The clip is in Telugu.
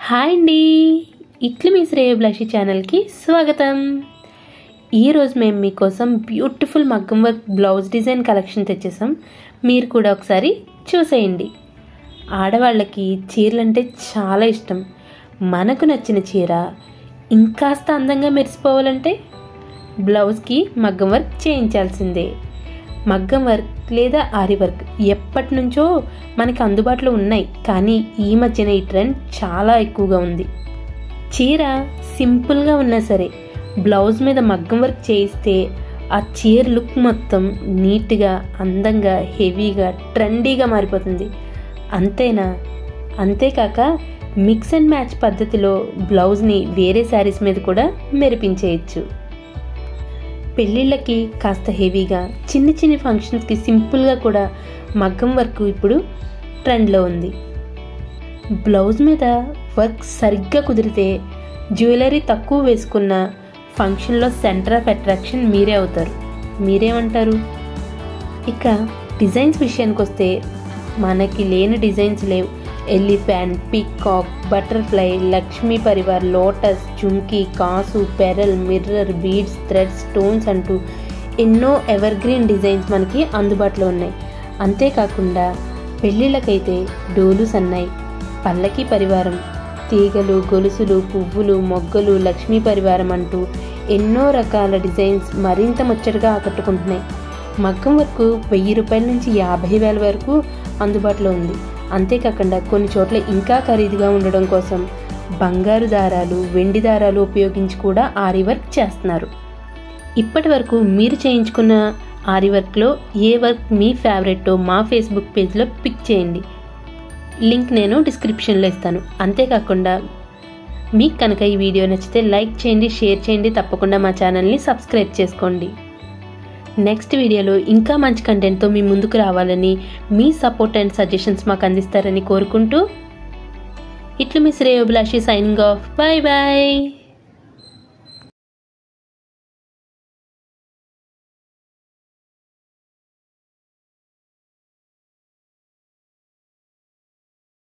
హాయ్ అండి ఇట్లు మీ శ్రేయోభిలాషి ఛానల్కి స్వాగతం ఈరోజు మేము మీకోసం బ్యూటిఫుల్ మగ్గం వర్క్ బ్లౌజ్ డిజైన్ కలెక్షన్ తెచ్చేసాం మీరు కూడా ఒకసారి చూసేయండి ఆడవాళ్ళకి చీరలంటే చాలా ఇష్టం మనకు నచ్చిన చీర ఇంకాస్త అందంగా మెరిసిపోవాలంటే బ్లౌజ్కి మగ్గం వర్క్ చేయించాల్సిందే మగ్గం వర్క్ లేదా ఆరి వర్క్ ఎప్పటి నుంచో మనకి అందుబాటులో ఉన్నాయి కానీ ఈ మధ్యన ఈ ట్రెండ్ చాలా ఎక్కువగా ఉంది చీర సింపుల్గా ఉన్నా సరే బ్లౌజ్ మీద మగ్గం వర్క్ చేయిస్తే ఆ చీర లుక్ మొత్తం నీట్గా అందంగా హెవీగా ట్రెండీగా మారిపోతుంది అంతేనా అంతేకాక మిక్స్ అండ్ మ్యాచ్ పద్ధతిలో బ్లౌజ్ని వేరే శారీస్ మీద కూడా మెరిపించేయచ్చు పెళ్ళిళ్ళకి కాస్త హెవీగా చిన్న చిన్న ఫంక్షన్స్కి సింపుల్గా కూడా మగ్గం వర్క్ ఇప్పుడు ట్రెండ్లో ఉంది బ్లౌజ్ మీద వర్క్ సరిగ్గా కుదిరితే జ్యువెలరీ తక్కువ వేసుకున్న ఫంక్షన్లో సెంటర్ ఆఫ్ అట్రాక్షన్ మీరే అవుతారు మీరేమంటారు ఇక డిజైన్స్ విషయానికి వస్తే మనకి లేని డిజైన్స్ లేవు elephant peacock butterfly Lakshmi Parivar lotus jhumki కాసు pearl mirror beads threads stones అంటూ ఎన్నో ఎవర్ గ్రీన్ డిజైన్స్ మనకి అందుబాటులో ఉన్నాయి అంతేకాకుండా పెళ్ళిళ్ళకైతే డోలు సన్నాయి పల్లకి పరివారం తీగలు గొలుసులు పువ్వులు మొగ్గలు లక్ష్మీ పరివారం అంటూ ఎన్నో రకాల డిజైన్స్ మరింత ముచ్చటగా ఆకట్టుకుంటున్నాయి మగ్గం వరకు వెయ్యి రూపాయల నుంచి యాభై వేల వరకు అందుబాటులో ఉంది అంతేకాకుండా కొన్ని చోట్ల ఇంకా ఖరీదుగా ఉండడం కోసం బంగారు దారాలు వెండి దారాలు ఉపయోగించి కూడా ఆరి వర్క్ చేస్తున్నారు ఇప్పటి వరకు మీరు చేయించుకున్న ఆరి వర్క్లో ఏ వర్క్ మీ ఫేవరెట్టో మా ఫేస్బుక్ పేజ్లో పిక్ చేయండి లింక్ నేను డిస్క్రిప్షన్లో ఇస్తాను అంతేకాకుండా మీకు కనుక ఈ వీడియో నచ్చితే లైక్ చేయండి షేర్ చేయండి తప్పకుండా మా ఛానల్ని సబ్స్క్రైబ్ చేసుకోండి నెక్స్ట్ వీడియోలో ఇంకా మంచి కంటెంట్తో మీ ముందుకు రావాలని మీ సపోర్ట్ అండ్ సజెషన్స్ మాకు అందిస్తారని కోరుకుంటూ ఇట్లు మీ శ్రేయోభిలాషి సైనింగ్ ఆఫ్ బాయ్ బాయ్